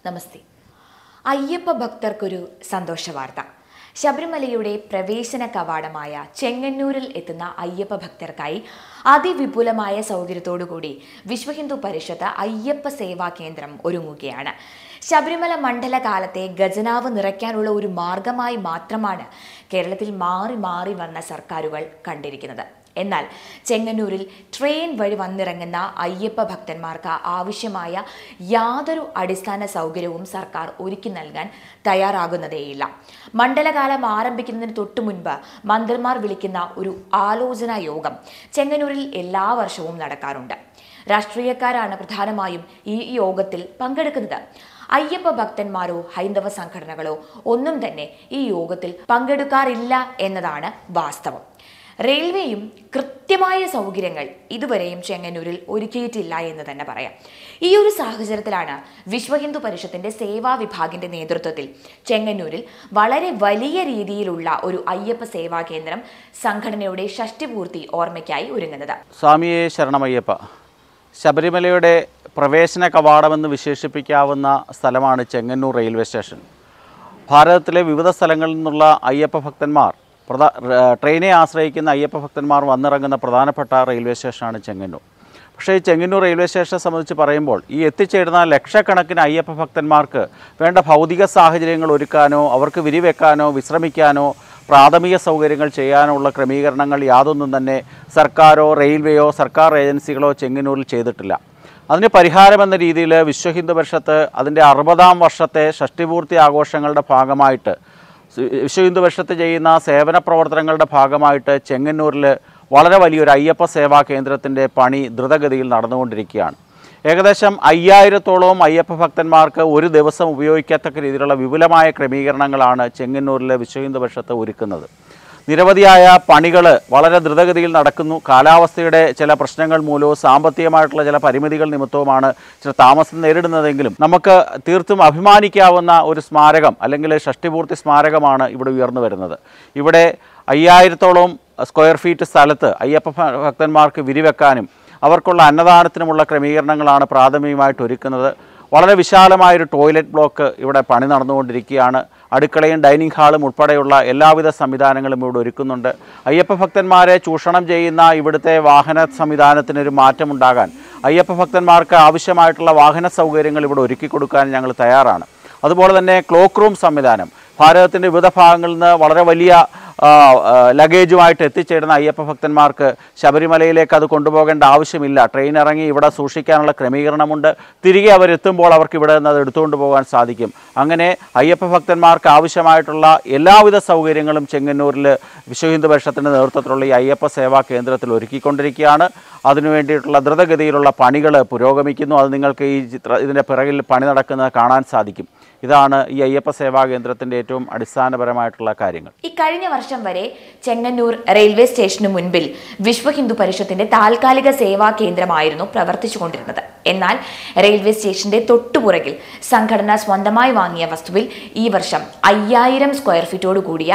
നമസ്തേ അയ്യപ്പ ഭക്തർക്കൊരു സന്തോഷ വാർത്ത ശബരിമലയുടെ പ്രവേശന കവാടമായ ചെങ്ങന്നൂരിൽ എത്തുന്ന അയ്യപ്പ ഭക്തർക്കായി അതിവിപുലമായ സൗകര്യത്തോടുകൂടി വിശ്വ ഹിന്ദു പരിഷത്ത് അയ്യപ്പ സേവാ കേന്ദ്രം ഒരുങ്ങുകയാണ് ശബരിമല മണ്ഡലകാലത്തെ ഖജനാവ് നിറയ്ക്കാനുള്ള ഒരു മാർഗമായി മാത്രമാണ് കേരളത്തിൽ മാറി മാറി വന്ന സർക്കാരുകൾ കണ്ടിരിക്കുന്നത് എന്നാൽ ചെങ്ങന്നൂരിൽ ട്രെയിൻ വഴി വന്നിറങ്ങുന്ന അയ്യപ്പ ഭക്തന്മാർക്ക് ആവശ്യമായ യാതൊരു അടിസ്ഥാന സൗകര്യവും സർക്കാർ ഒരുക്കി നൽകാൻ തയ്യാറാകുന്നതേയില്ല മണ്ഡലകാലം ആരംഭിക്കുന്നതിന് തൊട്ടു മുൻപ് മന്ത്രിമാർ വിളിക്കുന്ന ഒരു ആലോചനാ യോഗം ചെങ്ങന്നൂരിൽ എല്ലാ വർഷവും നടക്കാറുണ്ട് രാഷ്ട്രീയക്കാരാണ് പ്രധാനമായും ഈ യോഗത്തിൽ പങ്കെടുക്കുന്നത് അയ്യപ്പ ഭക്തന്മാരോ ഹൈന്ദവ സംഘടനകളോ ഒന്നും തന്നെ ഈ യോഗത്തിൽ പങ്കെടുക്കാറില്ല എന്നതാണ് വാസ്തവം റെയിൽവേയും കൃത്യമായ സൗകര്യങ്ങൾ ഇതുവരെയും ചെങ്ങന്നൂരിൽ ഒരുക്കിയിട്ടില്ല എന്ന് തന്നെ പറയാം ഈ ഒരു സാഹചര്യത്തിലാണ് വിശ്വ ഹിന്ദു പരിഷത്തിന്റെ സേവാ വിഭാഗിന്റെ നേതൃത്വത്തിൽ ചെങ്ങന്നൂരിൽ വളരെ വലിയ രീതിയിലുള്ള ഒരു അയ്യപ്പ സേവാ കേന്ദ്രം സംഘടനയുടെ ഷഷ്ടിപൂർത്തി ഓർമ്മയ്ക്കായി ഒരുങ്ങുന്നത് സ്വാമിയെ ശരണമയ്യപ്പ ശബരിമലയുടെ പ്രവേശന കവാടമെന്ന് വിശേഷിപ്പിക്കാവുന്ന സ്ഥലമാണ് ചെങ്ങന്നൂർ റെയിൽവേ സ്റ്റേഷൻ ഭാരതത്തിലെ വിവിധ സ്ഥലങ്ങളിൽ നിന്നുള്ള അയ്യപ്പ ഭക്തന്മാർ പ്രധാ ര- ട്രെയിനെ ആശ്രയിക്കുന്ന അയ്യപ്പ ഭക്തന്മാർ വന്നിറങ്ങുന്ന പ്രധാനപ്പെട്ട റെയിൽവേ സ്റ്റേഷനാണ് ചെങ്ങന്നൂർ പക്ഷേ ഈ ചെങ്ങന്നൂർ റെയിൽവേ സ്റ്റേഷനെ സംബന്ധിച്ച് പറയുമ്പോൾ ഈ എത്തിച്ചേരുന്ന ലക്ഷക്കണക്കിന് അയ്യപ്പ ഭക്തന്മാർക്ക് വേണ്ട ഭൗതിക സാഹചര്യങ്ങൾ ഒരുക്കാനോ അവർക്ക് വിരിവെക്കാനോ വിശ്രമിക്കാനോ പ്രാഥമിക സൗകര്യങ്ങൾ ചെയ്യാനുള്ള ക്രമീകരണങ്ങൾ യാതൊന്നും തന്നെ സർക്കാരോ റെയിൽവേയോ സർക്കാർ ഏജൻസികളോ ചെങ്ങന്നൂരിൽ ചെയ്തിട്ടില്ല അതിന് പരിഹാരമെന്ന രീതിയിൽ വിശ്വ ഹിന്ദു പരിഷത്ത് അതിൻ്റെ അറുപതാം വർഷത്തെ ഷഷ്ടിപൂർത്തി ആഘോഷങ്ങളുടെ ഭാഗമായിട്ട് സി- വിശ്വ ഹിന്ദു പരിഷത്ത് ചെയ്യുന്ന സേവന പ്രവർത്തനങ്ങളുടെ ഭാഗമായിട്ട് ചെങ്ങന്നൂരിൽ വളരെ വലിയൊരു അയ്യപ്പ സേവാ കേന്ദ്രത്തിൻ്റെ പണി ദ്രുതഗതിയിൽ നടന്നുകൊണ്ടിരിക്കുകയാണ് ഏകദേശം അയ്യായിരത്തോളം അയ്യപ്പ ഭക്തന്മാർക്ക് ഒരു ദിവസം ഉപയോഗിക്കത്തക്ക രീതിയിലുള്ള വിപുലമായ ക്രമീകരണങ്ങളാണ് ചെങ്ങന്നൂരിലെ വിശ്വ ഹിന്ദു പരിഷത്ത് ഒരുക്കുന്നത് നിരവധിയായ പണികൾ വളരെ ദ്രുതഗതിയിൽ നടക്കുന്നു കാലാവസ്ഥയുടെ ചില പ്രശ്നങ്ങൾ മൂലവും സാമ്പത്തികമായിട്ടുള്ള ചില പരിമിതികൾ നിമിത്തവുമാണ് ചില താമസം നേരിടുന്നതെങ്കിലും നമുക്ക് തീർത്തും അഭിമാനിക്കാവുന്ന ഒരു സ്മാരകം അല്ലെങ്കിൽ ഷഷ്ടിപൂർത്തി സ്മാരകമാണ് ഇവിടെ ഉയർന്നു വരുന്നത് ഇവിടെ അയ്യായിരത്തോളം സ്ക്വയർ ഫീറ്റ് സ്ഥലത്ത് അയ്യപ്പ ഭ- ഭക്തന്മാർക്ക് വിരിവെക്കാനും അവർക്കുള്ള അന്നദാനത്തിനുമുള്ള ക്രമീകരണങ്ങളാണ് പ്രാഥമികമായിട്ട് ഒരുക്കുന്നത് വളരെ വിശാലമായൊരു ടോയ്ലറ്റ് ബ്ലോക്ക് ഇവിടെ പണി നടന്നുകൊണ്ടിരിക്കുകയാണ് അടുക്കളയും ഡൈനിങ് ഹാളും ഉൾപ്പെടെയുള്ള എല്ലാവിധ സംവിധാനങ്ങളും ഇവിടെ ഒരുക്കുന്നുണ്ട് അയ്യപ്പ ഭക്തന്മാരെ ചൂഷണം ചെയ്യുന്ന ഇവിടുത്തെ വാഹന സംവിധാനത്തിനൊരു മാറ്റമുണ്ടാകാൻ അയ്യപ്പ ഭക്തന്മാർക്ക് ആവശ്യമായിട്ടുള്ള വാഹന സൗകര്യങ്ങൾ ഇവിടെ ഒരുക്കി കൊടുക്കാൻ ഞങ്ങൾ തയ്യാറാണ് അതുപോലെ തന്നെ ക്ലോക്ക് റൂം സംവിധാനം ഭാരതത്തിൻ്റെ വിവിധ ഭാഗങ്ങളിൽ നിന്ന് വളരെ വലിയ ആ, ആ, ലഗേജുമായിട്ട് എത്തിച്ചേരുന്ന അയ്യപ്പ ഭക്തന്മാർക്ക് ശബരിമലയിലേക്ക് അത് കൊണ്ടുപോകേണ്ട ആവശ്യമില്ല ട്രെയിൻ ഇറങ്ങി ഇവിടെ സൂക്ഷിക്കാനുള്ള ക്രമീകരണമുണ്ട് തിരികെ അവരെത്തുമ്പോൾ അവർക്ക് ഇവിടെ നിന്ന് അത് എടുത്തുകൊണ്ട് പോകാൻ സാധിക്കും അങ്ങനെ അയ്യപ്പ ഭക്തന്മാർക്ക് ആവശ്യമായിട്ടുള്ള എല്ലാവിധ സൗകര്യങ്ങളും ചെങ്ങന്നൂരിൽ വിശ്വ ഹിന്ദു പരിഷത്തിൻ്റെ നേതൃത്വത്തിലുള്ള ഈ അയ്യപ്പ സേവാ കേന്ദ്രത്തിൽ ഒരുക്കിക്കൊണ്ടിരിക്കുകയാണ് അതിനു വേണ്ടിയിട്ടുള്ള ദ്രുതഗതിയിലുള്ള പണികൾ പുരോഗമിക്കുന്നു അത് നിങ്ങൾക്ക് ഈ ചിത്ര ഇതിൻ്റെ പിറകിൽ പണി നടക്കുന്നത് കാണാൻ സാധിക്കും ഇതാണ് ഈ അയ്യപ്പ സേവാ കേന്ദ്രത്തിൻ്റെ ഏറ്റവും അടിസ്ഥാനപരമായിട്ടുള്ള കാര്യങ്ങൾ ഈ കഴിഞ്ഞ വർഷം വരെ ചെങ്ങന്നൂർ റെയിൽവേ സ്റ്റേഷന് മുൻപിൽ വിശ്വ ഹിന്ദു പരിഷത്തിന്റെ താൽക്കാലിക സേവാ കേന്ദ്രമായിരുന്നു പ്രവർത്തിച്ചുകൊണ്ടിരുന്നത് എന്നാൽ റെയിൽവേ സ്റ്റേഷന്റെ തൊട്ടുപുറകിൽ സംഘടന സ്വന്തമായി വാങ്ങിയ വസ്തുവിൽ ഈ വർഷം അയ്യായിരം സ്ക്വയർ ഫീറ്റോട് കൂടിയ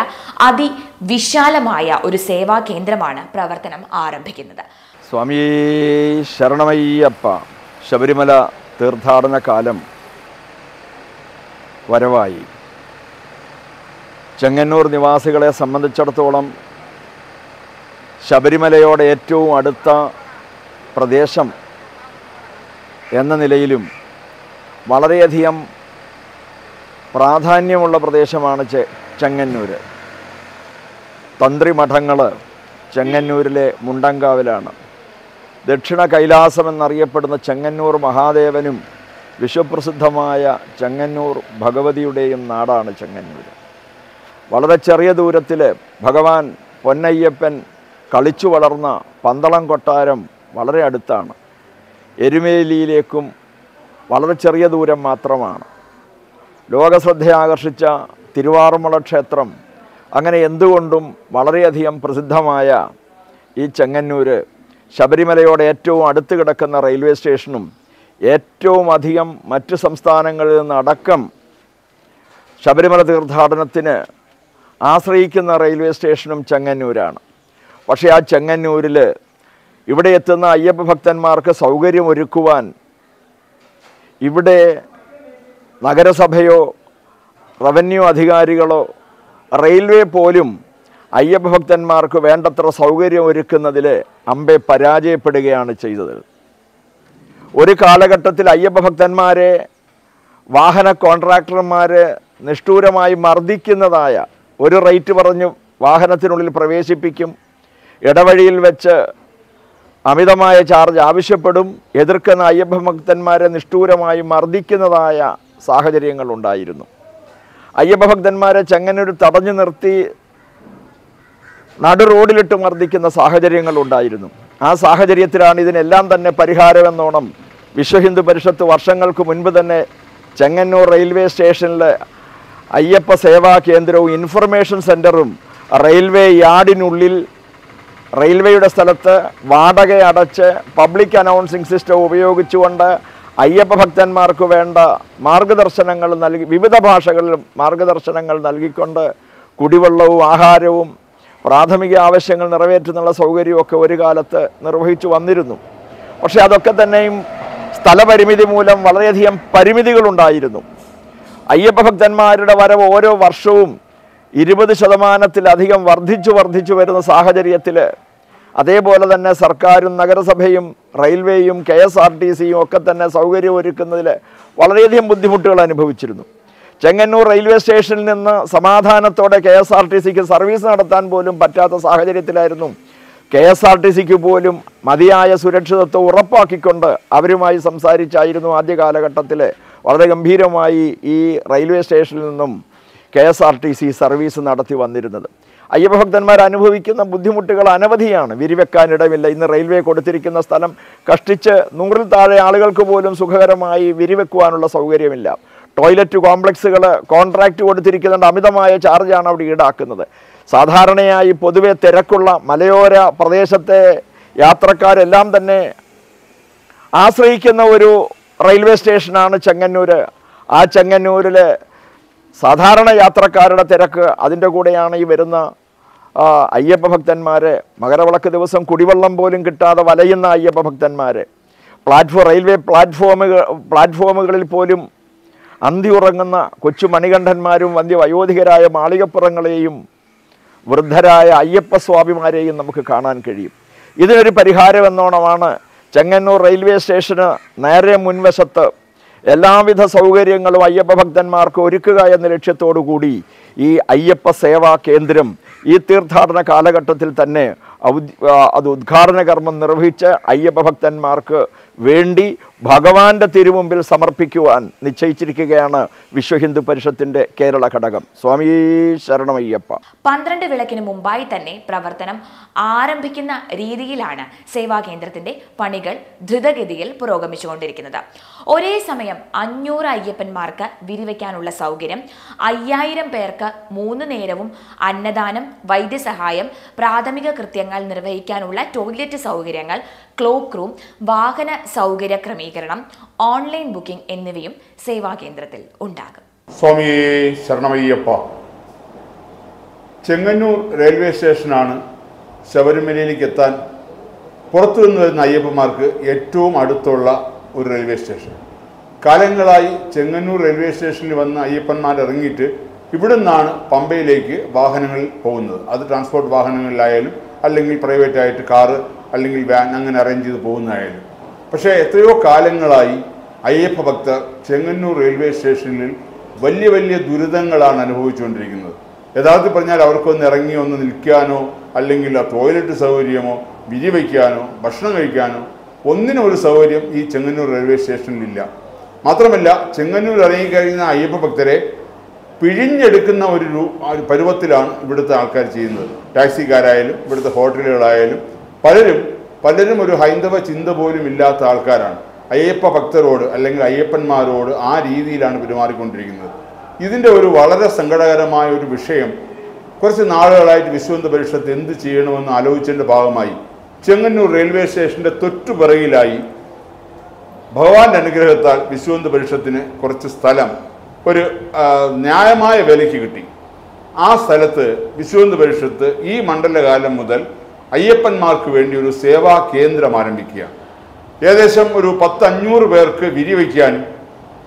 അതിവിശാലമായ ഒരു സേവാ കേന്ദ്രമാണ് പ്രവർത്തനം ആരംഭിക്കുന്നത് സ്വാമി ശരണമയ്യപ്പ ശബരിമല തീർത്ഥാടന കാലം വരവായി ചെങ്ങന്നൂർ നിവാസികളെ സംബന്ധിച്ചിടത്തോളം ശബരിമലയോട് ഏറ്റവും അടുത്ത പ്രദേശം എന്ന നിലയിലും വളരെയധികം പ്രാധാന്യമുള്ള പ്രദേശമാണ് ചെ ചെങ്ങന്നൂർ തന്ത്രിമഠങ്ങൾ ചെങ്ങന്നൂരിലെ മുണ്ടങ്കാവിലാണ് ദക്ഷിണ കൈലാസം എന്നറിയപ്പെടുന്ന ചെങ്ങന്നൂർ മഹാദേവനും വിശ്വപ്രസിദ്ധമായ ചെങ്ങന്നൂർ ഭഗവതിയുടെയും നാടാണ് ചെങ്ങന്നൂർ വളരെ ചെറിയ ദൂരത്തിൽ ഭഗവാൻ പൊന്നയ്യപ്പൻ കളിച്ചു വളർന്ന പന്തളം കൊട്ടാരം വളരെ അടുത്താണ് എരുമേലിയിലേക്കും വളരെ ചെറിയ ദൂരം മാത്രമാണ് ലോകശ്രദ്ധ ആകർഷിച്ച തിരുവാറുമല ക്ഷേത്രം അങ്ങനെ എന്തുകൊണ്ടും വളരെയധികം പ്രസിദ്ധമായ ഈ ചെങ്ങന്നൂര് ശബരിമലയോട് ഏറ്റവും അടുത്ത് കിടക്കുന്ന റെയിൽവേ സ്റ്റേഷനും ഏറ്റവും അധികം മറ്റ് സംസ്ഥാനങ്ങളിൽ നിന്നടക്കം ശബരിമല തീർത്ഥാടനത്തിന് ആശ്രയിക്കുന്ന റെയിൽവേ സ്റ്റേഷനും ചെങ്ങന്നൂരാണ് പക്ഷേ ആ ചെങ്ങന്നൂരിൽ ഇവിടെ എത്തുന്ന അയ്യപ്പ ഭക്തന്മാർക്ക് സൗകര്യമൊരുക്കുവാൻ ഇവിടെ നഗരസഭയോ റവന്യൂ അധികാരികളോ റെയിൽവേ പോലും അയ്യപ്പ ഭക്തന്മാർക്ക് വേണ്ടത്ര സൗകര്യം ഒരുക്കുന്നതിൽ അമ്പെ പരാജയപ്പെടുകയാണ് ചെയ്തത് ഒരു കാലഘട്ടത്തിൽ അയ്യപ്പ ഭക്തന്മാരെ വാഹന കോൺട്രാക്ടർമാർ നിഷ്ഠൂരമായി മർദ്ദിക്കുന്നതായ ഒരു റേറ്റ് പറഞ്ഞ് വാഹനത്തിനുള്ളിൽ പ്രവേശിപ്പിക്കും ഇടവഴിയിൽ വെച്ച് അമിതമായ ചാർജ് ആവശ്യപ്പെടും എതിർക്കുന്ന അയ്യപ്പ ഭക്തന്മാരെ നിഷ്ഠൂരമായി മർദ്ദിക്കുന്നതായ സാഹചര്യങ്ങൾ ഉണ്ടായിരുന്നു അയ്യപ്പ ഭക്തന്മാരെ ചെങ്ങന്നൂർ തടഞ്ഞു നിർത്തി നടു റോഡിലിട്ട് മർദ്ദിക്കുന്ന സാഹചര്യങ്ങൾ ഉണ്ടായിരുന്നു ആ സാഹചര്യത്തിലാണ് ഇതിനെല്ലാം തന്നെ പരിഹാരമെന്നോണം വിശ്വഹിന്ദു പരിഷത്ത് വർഷങ്ങൾക്ക് മുൻപ് തന്നെ ചെങ്ങന്നൂർ റെയിൽവേ സ്റ്റേഷനിൽ അയ്യപ്പ സേവാ കേന്ദ്രവും ഇൻഫർമേഷൻ സെൻറ്ററും റെയിൽവേ യാർഡിനുള്ളിൽ റെയിൽവേയുടെ സ്ഥലത്ത് വാടക അടച്ച് പബ്ലിക് അനൗൺസിംഗ് സിസ്റ്റം ഉപയോഗിച്ചുകൊണ്ട് അയ്യപ്പ ഭക്തന്മാർക്ക് വേണ്ട മാർഗദർശനങ്ങൾ നൽകി വിവിധ ഭാഷകളിൽ മാർഗദർശനങ്ങൾ നൽകിക്കൊണ്ട് കുടിവെള്ളവും ആഹാരവും പ്രാഥമിക ആവശ്യങ്ങൾ നിറവേറ്റുന്നുള്ള സൗകര്യമൊക്കെ ഒരു കാലത്ത് നിർവഹിച്ചു വന്നിരുന്നു പക്ഷേ അതൊക്കെ തന്നെയും സ്ഥലപരിമിതി മൂലം വളരെയധികം പരിമിതികളുണ്ടായിരുന്നു അയ്യപ്പ ഭക്തന്മാരുടെ വരവ് ഓരോ വർഷവും ഇരുപത് ശതമാനത്തിലധികം വർദ്ധിച്ചു വർദ്ധിച്ചു വരുന്ന സാഹചര്യത്തിൽ അതേപോലെ തന്നെ സർക്കാരും നഗരസഭയും റെയിൽവേയും കെ എസ് ആർ ടി സിയും ഒക്കെ തന്നെ സൗകര്യം ഒരുക്കുന്നതിൽ വളരെയധികം ബുദ്ധിമുട്ടുകൾ അനുഭവിച്ചിരുന്നു ചെങ്ങന്നൂർ റെയിൽവേ സ്റ്റേഷനിൽ നിന്ന് സമാധാനത്തോടെ കെ എസ് ആർ ടി സിക്ക് സർവീസ് നടത്താൻ പോലും പറ്റാത്ത സാഹചര്യത്തിലായിരുന്നു കെ എസ് ആർ ടി സിക്ക് പോലും മതിയായ സുരക്ഷിതത്വം ഉറപ്പാക്കിക്കൊണ്ട് അവരുമായി സംസാരിച്ചായിരുന്നു ആദ്യ കാലഘട്ടത്തിൽ വളരെ ഗംഭീരമായി ഈ റെയിൽവേ സ്റ്റേഷനിൽ നിന്നും K S R T C service നടത്തി വന്നിരുന്നത് അയ്യപ്പ ഭക്തന്മാർ അനുഭവിക്കുന്ന ബുദ്ധിമുട്ടുകൾ അനവധിയാണ് വിരിവെക്കാനിടമില്ല ഇന്ന് റെയിൽവേ കൊടുത്തിരിക്കുന്ന സ്ഥലം കഷ്ടിച്ച് നൂറിൽ താഴെ ആളുകൾക്ക് പോലും സുഖകരമായി വിരിവെക്കുവാനുള്ള സൗകര്യമില്ല ടോയ്ലറ്റ് കോംപ്ലക്സുകൾ കോൺട്രാക്റ്റ് കൊടുത്തിരിക്കുന്നുണ്ട് അമിതമായ ചാർജാണ് അവിടെ ഈടാക്കുന്നത് സാധാരണയായി പൊതുവെ തിരക്കുള്ള മലയോര പ്രദേശത്തെ യാത്രക്കാരെല്ലാം തന്നെ ആശ്രയിക്കുന്ന ഒരു റെയിൽവേ സ്റ്റേഷനാണ് ചെങ്ങന്നൂർ ആ ചെങ്ങന്നൂരിൽ സാധാരണ യാത്രക്കാരുടെ തിരക്ക് അതിൻ്റെ കൂടെയാണ് ഈ വരുന്ന ആ, അയ്യപ്പ ഭക്തന്മാർ മകരവിളക്ക് ദിവസം കുടിവെള്ളം പോലും കിട്ടാതെ വലയുന്ന അയ്യപ്പ ഭക്തന്മാർ പ്ലാറ്റ്ഫോം റെയിൽവേ പ്ലാറ്റ്ഫോമുകൾ പ്ലാറ്റ്ഫോമുകളിൽ പോലും അന്തി ഉറങ്ങുന്ന കൊച്ചു മണികണ്ഠന്മാരും വന്ധ്യ വയോധികരായ മാളികപ്പുറങ്ങളെയും വൃദ്ധരായ അയ്യപ്പ സ്വാമിമാരെയും നമുക്ക് കാണാൻ കഴിയും ഇതിനൊരു പരിഹാരം എന്നോണമാണ് ചെങ്ങന്നൂർ റെയിൽവേ സ്റ്റേഷന് നേരെ മുൻവശത്ത് എല്ലാവിധ സൗകര്യങ്ങളും അയ്യപ്പ ഭക്തന്മാർക്ക് ഒരുക്കുക എന്ന ലക്ഷ്യത്തോടു കൂടി ഈ അയ്യപ്പ സേവാ കേന്ദ്രം ഈ തീർത്ഥാടന കാലഘട്ടത്തിൽ തന്നെ ഔദ്- ആ, അത് ഉദ്ഘാടന കർമ്മം നിർവഹിച്ച് അയ്യപ്പ ഭക്തന്മാർക്ക് വേണ്ടി ഭഗവാന്റെ തിരുമുമ്പിൽ സമർപ്പിക്കുവാൻ നിശ്ചയിച്ചിരിക്കുകയാണ് വിശ്വ ഹിന്ദു പരിഷത്തിന്റെ കേരള ഘടകം സ്വാമി ശരണമയ്യപ്പ പന്ത്രണ്ട് വിളക്കിന് മുമ്പായി തന്നെ പ്രവർത്തനം ആരംഭിക്കുന്ന രീതിയിലാണ് സേവാ കേന്ദ്രത്തിന്റെ പണികൾ ദ്രുതഗതിയിൽ പുരോഗമിച്ചുകൊണ്ടിരിക്കുന്നത് ഒരേ സമയം അഞ്ഞൂറ് അയ്യപ്പന്മാർക്ക് വിരിവയ്ക്കാനുള്ള സൗകര്യം അയ്യായിരം പേർക്ക് മൂന്ന് നേരവും അന്നദാനം വൈദ്യസഹായം പ്രാഥമിക കൃത്യങ്ങൾ നിർവഹിക്കാനുള്ള ടോയ്ലറ്റ് സൗകര്യങ്ങൾ ക്ലോക്ക് റൂം വാഹന സൗകര്യ ക്രമീകരണം ഓൺലൈൻ ബുക്കിംഗ് എന്നിവയും സേവാ കേന്ദ്രത്തിൽ ഉണ്ടാകും സ്വാമി ശരണമയ്യപ്പ ചെങ്ങന്നൂർ റെയിൽവേ സ്റ്റേഷനാണ് ശബരിമലയിലേക്ക് എത്താൻ പുറത്തു നിന്ന് വരുന്ന അയ്യപ്പന്മാർക്ക് ഏറ്റവും അടുത്തുള്ള ഒരു റെയിൽവേ സ്റ്റേഷൻ കാലങ്ങളായി ചെങ്ങന്നൂർ റെയിൽവേ സ്റ്റേഷനിൽ വന്ന അയ്യപ്പന്മാർ ഇറങ്ങിയിട്ട് ഇവിടെ നിന്നാണ് പമ്പയിലേക്ക് വാഹനങ്ങളിൽ പോകുന്നത് അത് ട്രാൻസ്പോർട്ട് വാഹനങ്ങളിലായാലും അല്ലെങ്കിൽ പ്രൈവറ്റ് ആയിട്ട് കാറ് അല്ലെങ്കിൽ വാൻ അങ്ങനെ അറേഞ്ച് ചെയ്ത് പോകുന്നതായാലും പക്ഷേ എത്രയോ കാലങ്ങളായി അയ്യപ്പ ഭക്തർ ചെങ്ങന്നൂർ റെയിൽവേ സ്റ്റേഷനിൽ വലിയ വലിയ ദുരിതങ്ങളാണ് അനുഭവിച്ചുകൊണ്ടിരിക്കുന്നത് യഥാർത്ഥത്തിൽ പറഞ്ഞാൽ അവർക്കൊന്ന് ഇറങ്ങി ഒന്ന് നിൽക്കാനോ അല്ലെങ്കിൽ ആ ടോയ്ലറ്റ് സൗകര്യമോ വിരി വയ്ക്കാനോ ഭക്ഷണം കഴിക്കാനോ ഒന്നിനും ഒരു സൗകര്യം ഈ ചെങ്ങന്നൂർ റെയിൽവേ സ്റ്റേഷനിലില്ല മാത്രമല്ല ചെങ്ങന്നൂർ ഇറങ്ങിക്കഴിയുന്ന അയ്യപ്പ ഭക്തരെ പിഴിഞ്ഞെടുക്കുന്ന ഒരു രൂ- ആ ഒരു പരുവത്തിലാണ് ഇവിടുത്തെ ആൾക്കാർ ചെയ്യുന്നത് ടാക്സിക്കാരായാലും ഇവിടുത്തെ ഹോട്ടലുകളായാലും പലരും പലരും ഒരു ഹൈന്ദവ ചിന്ത പോലും ഇല്ലാത്ത ആൾക്കാരാണ് അയ്യപ്പ ഭക്തരോട് അല്ലെങ്കിൽ അയ്യപ്പന്മാരോട് ആ രീതിയിലാണ് പെരുമാറിക്കൊണ്ടിരിക്കുന്നത് ഇതിൻ്റെ ഒരു വളരെ സങ്കടകരമായ ഒരു വിഷയം കുറച്ച് നാളുകളായിട്ട് വിശ്വന്ത പരിഷത്ത് എന്ത് ചെയ്യണമെന്ന് ആലോചിച്ചതിൻ്റെ ഭാഗമായി ചെങ്ങന്നൂർ റെയിൽവേ സ്റ്റേഷൻ്റെ തൊട്ടുപിറകിലായി ഭഗവാന്റെ അനുഗ്രഹത്താൽ വിശ്വന്ത പരിഷത്തിന് കുറച്ച് സ്ഥലം ഒരു ആ, ന്യായമായ വിലയ്ക്ക് കിട്ടി ആ സ്ഥലത്ത് വിശ്വന്ത പരിഷത്ത് ഈ മണ്ഡലകാലം മുതൽ അയ്യപ്പന്മാർക്ക് വേണ്ടി ഒരു സേവാ കേന്ദ്രം ആരംഭിക്കുക ഏകദേശം ഒരു പത്ത് അഞ്ഞൂറ് പേർക്ക് വിരിവയ്ക്കാനും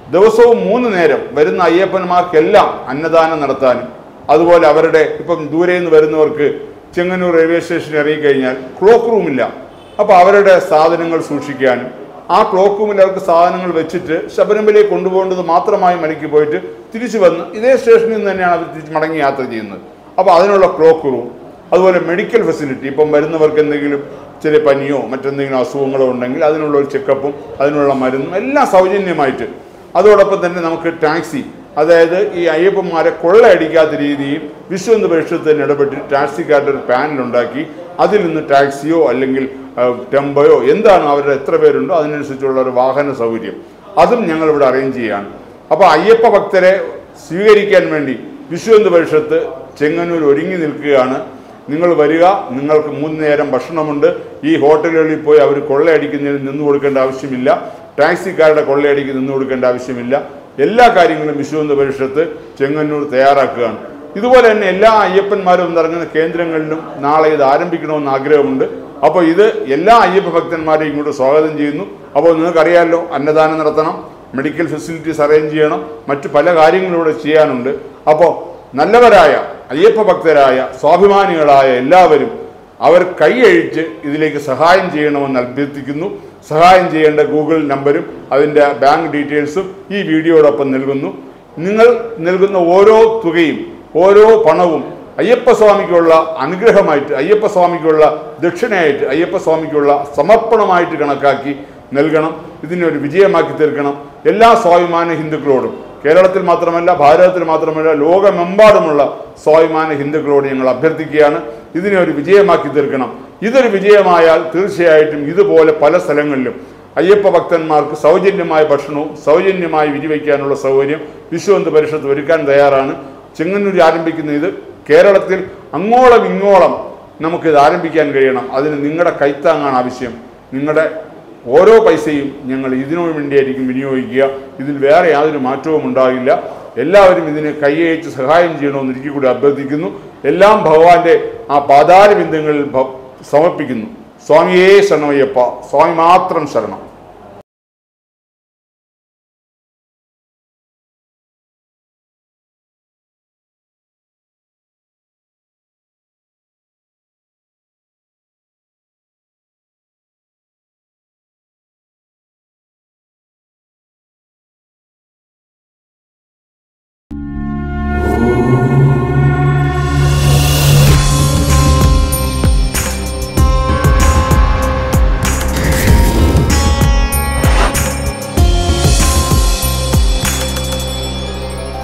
ദിവസവും മൂന്ന് നേരം വരുന്ന അയ്യപ്പന്മാർക്കെല്ലാം അന്നദാനം നടത്താനും അതുപോലെ അവരുടെ ഇപ്പം ദൂരെ നിന്ന് വരുന്നവർക്ക് ചെങ്ങന്നൂർ റെയിൽവേ സ്റ്റേഷനിൽ ഇറങ്ങിക്കഴിഞ്ഞാൽ ക്ലോക്ക് റൂമില്ല അപ്പോൾ അവരുടെ സാധനങ്ങൾ സൂക്ഷിക്കാനും ആ ക്ലോക്ക് റൂമിൽ അവർക്ക് സാധനങ്ങൾ വെച്ചിട്ട് ശബരിമലയിൽ കൊണ്ടുപോകേണ്ടത് മാത്രമായി മലയ്ക്ക് പോയിട്ട് തിരിച്ചു വന്ന് ഇതേ സ്റ്റേഷനിൽ നിന്ന് തന്നെയാണ് അവർ തിരിച്ച് മടങ്ങി യാത്ര ചെയ്യുന്നത് അപ്പോൾ അതിനുള്ള ക്ലോക്ക് റൂം അതുപോലെ മെഡിക്കൽ ഫെസിലിറ്റി ഇപ്പം വരുന്നവർക്ക് എന്തെങ്കിലും ചെറിയ പനിയോ മറ്റെന്തെങ്കിലും അസുഖങ്ങളോ ഉണ്ടെങ്കിൽ അതിനുള്ള ഒരു ചെക്കപ്പും അതിനുള്ള മരുന്നും എല്ലാം സൗജന്യമായിട്ട് അതോടൊപ്പം തന്നെ നമുക്ക് ടാക്സി അതായത് ഈ അയ്യപ്പന്മാരെ കൊള്ളയടിക്കാത്ത രീതിയിൽ വിശ്വന്ത പരിഷത്ത് തന്നെ ഇടപെട്ട് ടാക്സിക്കാരുടെ ഒരു പാനൽ ഉണ്ടാക്കി അതിൽ നിന്ന് ടാക്സിയോ അല്ലെങ്കിൽ ആ, ടെമ്പോയോ എന്താണ് അവരുടെ എത്ര പേരുണ്ടോ അതിനനുസരിച്ചുള്ള ഒരു വാഹന സൗകര്യം അതും ഞങ്ങൾ ഇവിടെ അറേഞ്ച് ചെയ്യാണ് അപ്പോൾ അയ്യപ്പ ഭക്തരെ സ്വീകരിക്കാൻ വേണ്ടി വിശ്വന്ത പരിഷത്ത് ചെങ്ങന്നൂർ ഒരുങ്ങി നിൽക്കുകയാണ് നിങ്ങൾ വരിക നിങ്ങൾക്ക് മൂന്ന് നേരം ഭക്ഷണമുണ്ട് ഈ ഹോട്ടലുകളിൽ പോയി അവർ കൊള്ളയടിക്കുന്നതിന് നിന്ന് കൊടുക്കേണ്ട ആവശ്യമില്ല ടാക്സിക്കാരുടെ കൊള്ളയടിക്ക് നിന്ന് കൊടുക്കേണ്ട ആവശ്യമില്ല എല്ലാ കാര്യങ്ങളും വിശ്വന്ത പരിഷത്ത് ചെങ്ങന്നൂർ തയ്യാറാക്കുകയാണ് ഇതുപോലെ തന്നെ എല്ലാ അയ്യപ്പന്മാരും ഇറങ്ങുന്ന കേന്ദ്രങ്ങളിലും നാളെ ഇത് ആരംഭിക്കണമെന്ന് ആഗ്രഹമുണ്ട് അപ്പോൾ ഇത് എല്ലാ അയ്യപ്പ ഭക്തന്മാരെയും ഇങ്ങോട്ട് സ്വാഗതം ചെയ്യുന്നു അപ്പോൾ നിങ്ങൾക്കറിയാമല്ലോ അന്നദാനം നടത്തണം മെഡിക്കൽ ഫെസിലിറ്റീസ് അറേഞ്ച് ചെയ്യണം മറ്റു പല കാര്യങ്ങളും ഇവിടെ ചെയ്യാനുണ്ട് അപ്പോൾ നല്ലവരായ അയ്യപ്പ ഭക്തരായ സ്വാഭിമാനികളായ എല്ലാവരും അവർ കൈയഴിച്ച് ഇതിലേക്ക് സഹായം ചെയ്യണമെന്ന് അഭ്യർത്ഥിക്കുന്നു സഹായം ചെയ്യേണ്ട ഗൂഗിൾ നമ്പരും അതിൻ്റെ ബാങ്ക് ഡീറ്റെയിൽസും ഈ വീഡിയോടൊപ്പം നൽകുന്നു നിങ്ങൾ നൽകുന്ന ഓരോ തുകയും ഓരോ പണവും അയ്യപ്പസ്വാമിക്കുള്ള അനുഗ്രഹമായിട്ട് അയ്യപ്പസ്വാമിക്കുള്ള ദക്ഷിണയായിട്ട് അയ്യപ്പസ്വാമിക്കുള്ള സമർപ്പണമായിട്ട് കണക്കാക്കി നൽകണം ഇതിനെ ഒരു വിജയമാക്കി തീർക്കണം എല്ലാ സ്വാഭിമാന ഹിന്ദുക്കളോടും കേരളത്തിൽ മാത്രമല്ല ഭാരതത്തിൽ മാത്രമല്ല ലോകമെമ്പാടുമുള്ള സ്വാഭിമാന ഹിന്ദുക്കളോട് ഞങ്ങൾ അഭ്യർത്ഥിക്കുകയാണ് ഇതിനെ ഒരു വിജയമാക്കി തീർക്കണം ഇതൊരു വിജയമായാൽ തീർച്ചയായിട്ടും ഇതുപോലെ പല സ്ഥലങ്ങളിലും അയ്യപ്പ ഭക്തന്മാർക്ക് സൗജന്യമായ ഭക്ഷണവും സൗജന്യമായി വിരിവയ്ക്കാനുള്ള സൗകര്യം വിശ്വന്ത് പരിഷത്ത് ഒരുക്കാൻ തയ്യാറാണ് ചെങ്ങന്നൂർ ആരംഭിക്കുന്ന ഇത് കേരളത്തിൽ അങ്ങോളം ഇങ്ങോളം നമുക്കിത് ആരംഭിക്കാൻ കഴിയണം അതിന് നിങ്ങളുടെ കൈത്താങ്ങാണ് ആവശ്യം നിങ്ങളുടെ ഓരോ പൈസയും ഞങ്ങൾ ഇതിനു വേണ്ടിയായിരിക്കും വിനിയോഗിക്കുക ഇതിൽ വേറെ യാതൊരു മാറ്റവും ഉണ്ടാകില്ല എല്ലാവരും ഇതിന് കൈയയച്ച് സഹായം ചെയ്യണമെന്ന് ഒരിക്കൽ കൂടി അഭ്യർത്ഥിക്കുന്നു എല്ലാം ഭഗവാന്റെ ആ പാതാര ബിന്ദുങ്ങളിൽ ഭ- സമർപ്പിക്കുന്നു സ്വാമിയേ ശരണമയ്യപ്പ സ്വാമി മാത്രം ശരണം